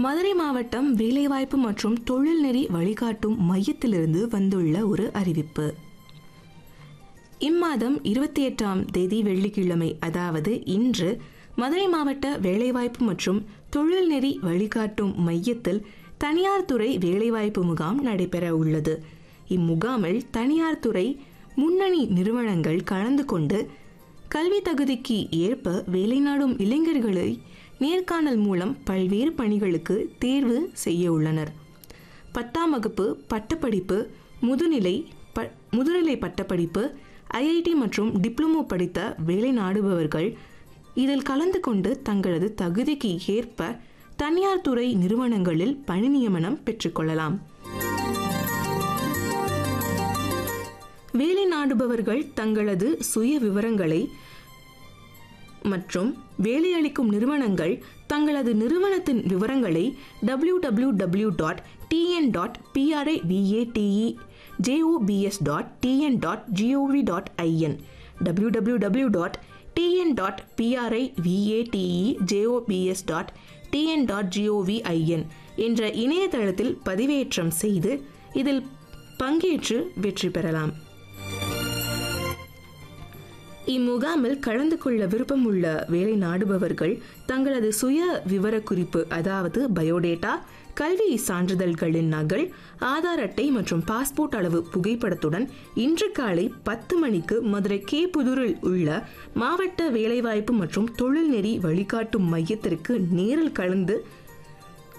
மதுரை மாவட்டம் வேலைவாய்ப்பு மற்றும் தொழில்நெறி வழிகாட்டும் மையத்திலிருந்து வந்துள்ள ஒரு அறிவிப்பு இம்மாதம் இருபத்தி எட்டாம் தேதி வெள்ளிக்கிழமை அதாவது இன்று மதுரை மாவட்ட வேலைவாய்ப்பு மற்றும் தொழில்நெறி வழிகாட்டும் மையத்தில் தனியார் துறை வேலைவாய்ப்பு முகாம் நடைபெற உள்ளது இம்முகாமில் தனியார் துறை முன்னணி நிறுவனங்கள் கலந்து கொண்டு கல்வி தகுதிக்கு ஏற்ப வேலைநாடும் இளைஞர்களை நேர்காணல் மூலம் பல்வேறு பணிகளுக்கு தேர்வு செய்ய உள்ளனர் பத்தாம் வகுப்பு பட்டப்படிப்பு முதுநிலை ப முதுநிலை பட்டப்படிப்பு ஐஐடி மற்றும் டிப்ளமோ படித்த வேலை நாடுபவர்கள் இதில் கலந்து கொண்டு தங்களது தகுதிக்கு ஏற்ப தனியார் துறை நிறுவனங்களில் பணி நியமனம் பெற்றுக்கொள்ளலாம் வேலை நாடுபவர்கள் தங்களது சுய விவரங்களை மற்றும் வேலையளிக்கும் நிறுவனங்கள் தங்களது நிறுவனத்தின் விவரங்களை W W W dot TN dot PRI VATE JOBS dot TN dot GOV dot IN W W W dot TN dot PRI VATE JOBS dot TN dot GOV IN என்ற இணையதளத்தில் பதிவேற்றம் செய்து இதில் பங்கேற்று வெற்றி பெறலாம் இம்முகாமில் கலந்து கொள்ள விருப்பமுள்ள வேலை நாடுபவர்கள் தங்களது சுய விவரக்குறிப்பு அதாவது பயோடேட்டா கல்வி சான்றிதழ்களின் நகல் ஆதார் அட்டை மற்றும் பாஸ்போர்ட் அளவு புகைப்படத்துடன் இன்று காலை பத்து மணிக்கு மதுரை கே புதூரில் உள்ள மாவட்ட வேலைவாய்ப்பு மற்றும் தொழில்நெறி வழிகாட்டும் மையத்திற்கு நேரில் கலந்து